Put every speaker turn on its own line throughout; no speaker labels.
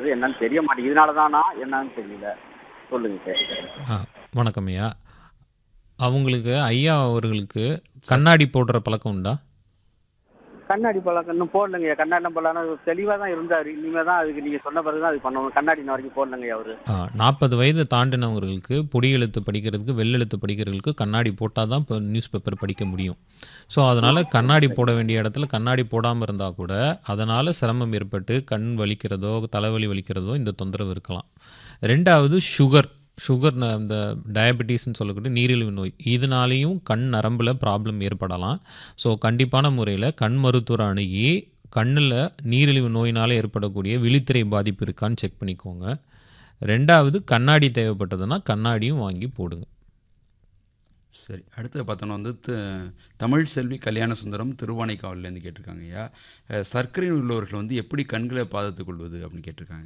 வருது என்னன்னு தெரிய மாட்டேங்குது இதனால தானா என்னன்னு தெரியல சொல்லுங்க சார்
ஆ வணக்கம் ஐயா அவங்களுக்கு ஐயா அவர்களுக்கு கண்ணாடி போடுற பழக்கம் உண்டா
கண்ணாடி பழக்கம் இன்னும் போடலங்க கண்ணாடி பழம் தெளிவாக தான் இருந்தார் இனிமேல் தான் அதுக்கு நீங்கள் சொன்ன பிறகு தான் அது பண்ணணும் கண்ணாடி இன்ன வரைக்கும் போடலங்க அவரு
நாற்பது வயது தாண்டினவர்களுக்கு பொடி எழுத்து படிக்கிறதுக்கு வெள்ளெழுத்து படிக்கிறதுக்கு கண்ணாடி போட்டால் தான் இப்போ நியூஸ் பேப்பர் படிக்க முடியும் ஸோ அதனால் கண்ணாடி போட வேண்டிய இடத்துல கண்ணாடி போடாமல் இருந்தால் கூட அதனால் சிரமம் ஏற்பட்டு கண் வலிக்கிறதோ தலைவலி வலிக்கிறதோ இந்த தொந்தரவு இருக்கலாம் ரெண்டாவது சுகர் சுகர் ந- இந்த டயபெட்டிஸ்ன்னு சொல்லக்கூடிய நீரிழிவு நோய் இதனாலேயும் கண் நரம்பில் ப்ராப்ளம் ஏற்படலாம் ஸோ கண்டிப்பான முறையில் கண் மருத்துவரை அணுகி கண்ணில் நீரிழிவு நோயினால் ஏற்படக்கூடிய விழித்திரை பாதிப்பு இருக்கான்னு செக் பண்ணிக்கோங்க ரெண்டாவது கண்ணாடி தேவைப்பட்டதுன்னா கண்ணாடியும் வாங்கி போடுங்க
சரி அடுத்து பார்த்தோன்னா வந்து த- தமிழ் செல்வி கல்யாண சுந்தரம் திருவானைக்காவல்லேருந்து கேட்டிருக்காங்க ஐயா அஹ், சர்க்கரை நோய் உள்ளவர்கள் வந்து எப்படி கண்களை பாதுகாத்துக் கொள்வது அப்படின்னு கேட்டிருக்காங்க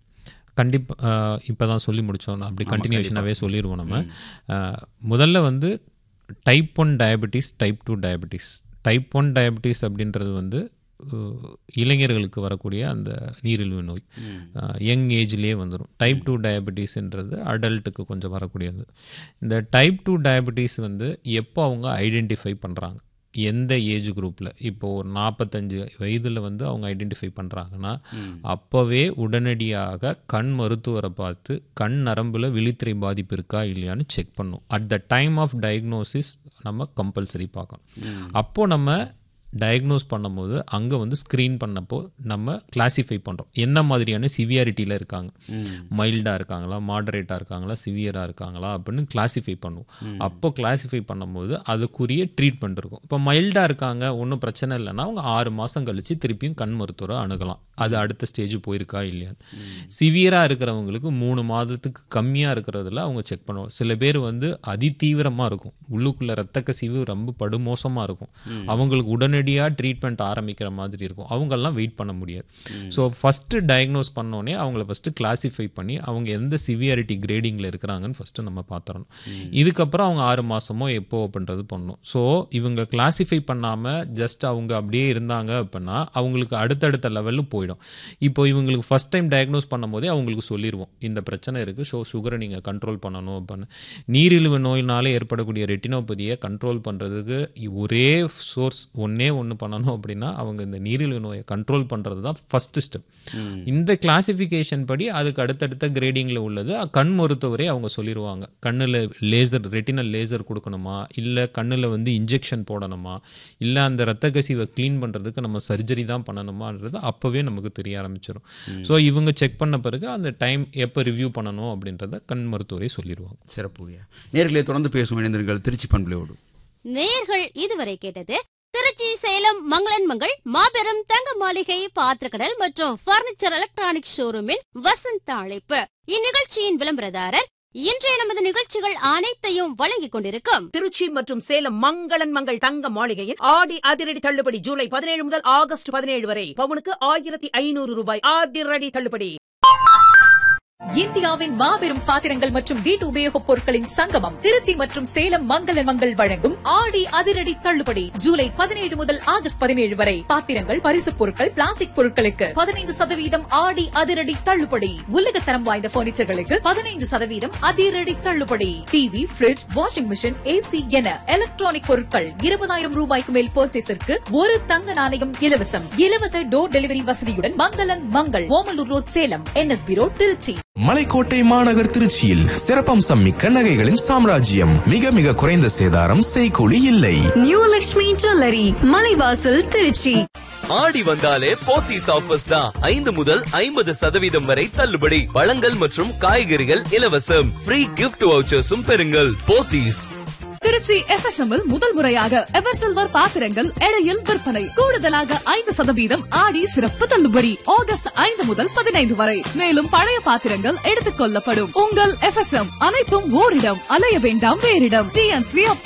கண்டிப்பாக இப்போ தான் சொல்லி முடித்தோம் அப்படி
ஆமா,
கண்டினியூஷனாகவே சொல்லிடுவோம் நம்ம அஹ், முதல்ல வந்து type one diabetes type two diabetes type one diabetes அப்படின்றது வந்து அஹ், இளைஞர்களுக்கு வரக்கூடிய அந்த நீரிழிவு நோய் யங் ஏஜ்லேயே வந்துடும் டைப் டூ டயபெட்டிஸ்ன்றது அடல்ட்டுக்கு கொஞ்சம் வரக்கூடியது இந்த டைப் டூ டயபெட்டிஸ் வந்து எப்போ அவங்க ஐடென்டிஃபை பண்ணுறாங்க எந்த ஏஜ் குரூப்பில் இப்போது ஒரு நாற்பத்தஞ்சு வயதில் வந்து அவங்க ஐடென்டிஃபை பண்ணுறாங்கன்னா அப்போவே உடனடியாக கண் மருத்துவரை பார்த்து கண் நரம்பில் விழித்திரை பாதிப்பு இருக்கா இல்லையான்னு செக் பண்ணும் at the time of diagnosis நம்ம கம்பல்சரி பார்க்கணும் அப்போ நம்ம டயக்னோஸ் பண்ணும்போது அங்கே வந்து ஸ்க்ரீன் பண்ணப்போ நம்ம கிளாசிஃபை பண்ணுறோம் என்ன மாதிரியான சிவியாரிட்டியில் இருக்காங்க மைல்டாக இருக்காங்களா மாடரேட்டாக இருக்காங்களா சிவியராக இருக்காங்களா அப்படின்னு கிளாசிஃபை பண்ணுவோம் அப்போ கிளாசிஃபை பண்ணும்போது அதுக்குரிய ட்ரீட்மெண்ட் இருக்கும் இப்போ மைல்டாக இருக்காங்க ஒன்றும் பிரச்சனை இல்லைன்னா அவங்க ஆறு மாதம் கழித்து திருப்பியும் கண் மருத்துவரை அணுகலாம் அது அடுத்த ஸ்டேஜ் போயிருக்கா இல்லையான்னு சிவியராக இருக்கிறவங்களுக்கு மூணு மாதத்துக்கு கம்மியாக இருக்கிறதுல அவங்க செக் பண்ணுவோம் சில பேர் வந்து அதிதீவிரமாக இருக்கும் உள்ளுக்குள்ள ரத்த கசிவு ரொம்ப படுமோசமாக இருக்கும் அவங்களுக்கு உடனடியாக ட்ரீட்மெண்ட் ஆரம்பிக்கிற மாதிரி இருக்கும் அவங்கெல்லாம் வெயிட் பண்ண முடியாது ஸோ ஃபஸ்ட்டு டயக்னோஸ் பண்ணோடனே அவங்கள ஃபஸ்ட்டு கிளாசிஃபை பண்ணி அவங்க எந்த சிவியாரிட்டி கிரேடிங்கில் இருக்கிறாங்கன்னு ஃபஸ்ட்டு நம்ம பார்த்துறணும் இதுக்கப்புறம் அவங்க ஆறு மாதமோ எப்போ அப்படின்றது பண்ணணும் ஸோ இவங்க கிளாசிஃபை பண்ணாமல் ஜஸ்ட் அவங்க அப்படியே இருந்தாங்க அப்படின்னா அவங்களுக்கு அடுத்தடுத்த லெவலில் போயிடும் இப்போ இவங்களுக்கு ஃபஸ்ட் டைம் டயக்னோஸ் பண்ணும்போதே அவங்களுக்கு சொல்லிடுவோம் இந்த பிரச்சனை இருக்குது ஸோ சுகரை நீங்கள் கண்ட்ரோல் பண்ணணும் அப்படின்னு நீரிழிவு நோயினால ஏற்படக்கூடிய ரெட்டினோபதியை கண்ட்ரோல் பண்ணுறதுக்கு ஒரே சோர்ஸ் ஒன்றே ஒன்று பண்ணணும் அப்படின்னா அவங்க இந்த நீரிழிவு நோயை கண்ட்ரோல் பண்ணுறது தான் ஃபஸ்ட்டு ஸ்டெப் இந்த கிளாசிஃபிகேஷன் படி அதுக்கு அடுத்தடுத்த கிரேடிங்கில் உள்ளது கண் மருத்துவரே அவங்க சொல்லிடுவாங்க கண்ணில் லேசர் ரெட்டினல் லேசர் கொடுக்கணுமா இல்லை கண்ணில் வந்து இன்ஜெக்ஷன் போடணுமா இல்லை அந்த ரத்த கசிவை க்ளீன் பண்ணுறதுக்கு நம்ம சர்ஜரி தான் பண்ணணுமான்றது அப்போவே நமக்கு தெரிய ஆரம்பிச்சிடும் ஸோ இவங்க செக் பண்ண பிறகு அந்த டைம் எப்போ ரிவ்யூ பண்ணணும் அப்படின்றத கண் மருத்துவரே சொல்லிடுவாங்க
சிறப்பு ஐயா நேர்களே தொடர்ந்து பேசும் இணைந்திருங்கள் திருச்சி பண்பலையோடு
நேர்கள் இதுவரை கேட்டது திருச்சி சேலம் மங்களன் மங்கள் மாபெரும் தங்க மாளிகை பாத்திரக்கடல் மற்றும் பர்னிச்சர் எலக்ட்ரானிக் ஷோரூமின் வசந்த அழைப்பு இந்நிகழ்ச்சியின் விளம்பரதாரர் இன்றைய நமது நிகழ்ச்சிகள் அனைத்தையும் வழங்கிக் கொண்டிருக்கும்
திருச்சி மற்றும் சேலம் மங்களன் மங்கள் தங்க மாளிகையின் ஆடி அதிரடி தள்ளுபடி ஜூலை பதினேழு முதல் ஆகஸ்ட் பதினேழு வரை பவுனுக்கு ஆயிரத்தி ஐநூறு ரூபாய் அதிரடி தள்ளுபடி
இந்தியாவின் மாபெரும் பாத்திரங்கள் மற்றும் வீட்டு உபயோகப் பொருட்களின் சங்கமம் திருச்சி மற்றும் சேலம் மங்கள மங்கள் வழங்கும் ஆடி அதிரடி தள்ளுபடி ஜூலை பதினேழு முதல் ஆகஸ்ட் பதினேழு வரை பாத்திரங்கள் பரிசுப் பொருட்கள் பிளாஸ்டிக் பொருட்களுக்கு பதினைந்து சதவீதம் ஆடி அதிரடி தள்ளுபடி உலகத்தரம் வாய்ந்த பர்னிச்சர்களுக்கு பதினைந்து சதவீதம் அதிரடி தள்ளுபடி TV fridge washing machine A C என எலக்ட்ரானிக் பொருட்கள் இருபதாயிரம் ரூபாய்க்கு மேல் பர்ச்சேஸிற்கு ஒரு தங்க நாணயம் இலவசம் இலவச டோர் டெலிவரி வசதியுடன் மங்களன் Mangal Omalur road Salem N S B road Tiruchi
Malaikottai மாநகர் திருச்சியில் சிறப்பம்சம் மிக்க நகைகளின் சாம்ராஜ்யம் மிக மிக குறைந்த சேதாரம் செய்கூலி இல்லை
நியூ லக்ஷ்மி ஜுவல்லரி மலைவாசல் திருச்சி
ஆடி வந்தாலே போத்தீஸ் ஆஃபர்ஸ் தான் ஐந்து முதல் ஐம்பது சதவீதம் வரை தள்ளுபடி பழங்கள் மற்றும் காய்கறிகள் இலவசம் ஃப்ரீ கிஃப்ட் வவுச்சர்ஸும் பெறுங்கள் போத்தீஸ்
திருச்சி எஃப்எஸ்எம் முதல் முறையாக எவர் சில்வர் பாத்திரங்கள் எடையில் விற்பனை கூடுதலாக ஐந்து சதவீதம் ஆடி சிறப்பு தள்ளுபடி ஆகஸ்ட் ஐந்து முதல் பதினைந்து வரை மேலும் பழைய பாத்திரங்கள் எடுத்துக் கொள்ளப்படும் உங்கள் எஃப்எஸ்எம் அனைத்தும் ஓரிடம் அலைய வேண்டாம் வேறிடம் டிஎன்சி